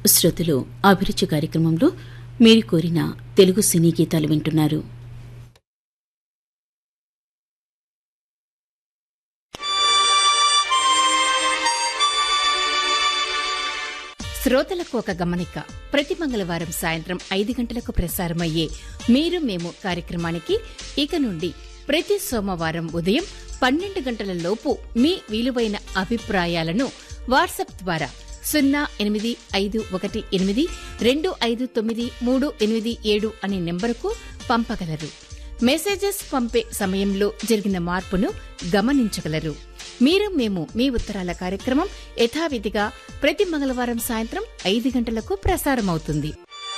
శ్రోతలు అభిరుచి కార్యక్రమంలో మీరు కోరిన తెలుగు సినీ గీతాలు వింటున్నారు శ్రోతలకు ఒక గమనిక ప్రతి మంగళవారం సాయంత్రం ఐదు గంటలకు ప్రసారమయ్యే మీరు మేము కార్యక్రమానికి ఇక నుండి ప్రతి సోమవారం ఉదయం పన్నెండు గంటల లోపు మీ విలువైన అభిప్రాయాలను వాట్సాప్ ద్వారా సున్నా ఎనిమిది ఐదు ఒకటి ఎనిమిది రెండు ఐదు తొమ్మిది మూడు ఎనిమిది ఏడు అనే నెంబరుకు పంపగలరు మెసేజెస్ పంపే సమయంలో జరిగిన మార్పును గమనించగలరు మీరు మేము మీ ఉత్తరాల కార్యక్రమం యథావిధిగా ప్రతి మంగళవారం సాయంత్రం ఐదు గంటలకు ప్రసారమవుతుంది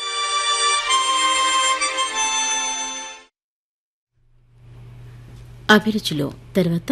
అభిరుచిలో తర్వాత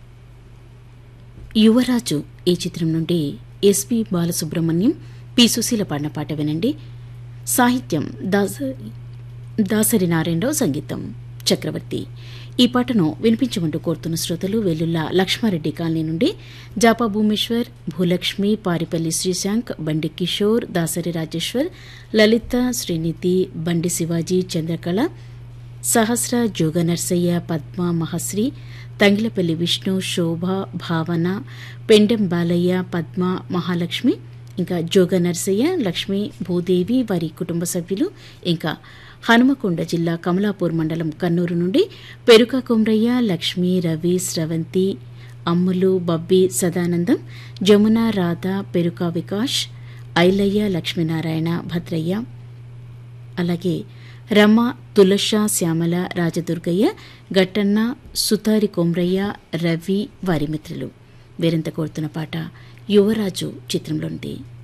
యువరాజు ఈ చిత్రం నుండి ఎస్పి బాలసుబ్రహ్మణ్యం పి సుశీల పాడిన పాట వినండి సాహిత్యం దాసరి దాసరి నారాయణరావు సంగీతం చక్రవర్తి ఈ పాటను వినిపించమంటూ కోరుతున్న శ్రోతలు వెల్లుల్లా లక్ష్మారెడ్డి కాలనీ నుండి జాపా భూమేశ్వర్ భూలక్ష్మి పారిపల్లి శ్రీశాంక్ బండి కిషోర్ దాసరి రాజేశ్వర్ లలిత శ్రీనిధి బండి శివాజీ చంద్రకళ సహస్ర జోగ నర్సయ్య పద్మ మహశ్రీ తంగిలపల్లి విష్ణు శోభ భావన పెండెం బాలయ్య పద్మ మహాలక్ష్మి ఇంకా జోగ నర్సయ్య లక్ష్మి భూదేవి వారి కుటుంబ సభ్యులు ఇంకా హనుమకొండ జిల్లా కమలాపూర్ మండలం కన్నూరు నుండి పెరుక కుమ్రయ్య లక్ష్మి రవి స్రవంతి అమ్ములు బబ్బి సదానందం జమున రాధ పెరుక వికాష్ ఐలయ్య లక్ష్మీనారాయణ భద్రయ్య అలాగే రమ తులష శ్యామల రాజదుర్గయ్య గట్టన్న సుతారి కొమ్రయ్య రవి వారి మిత్రులు వీరంత కోరుతున్న పాట యువరాజు చిత్రంలోనిది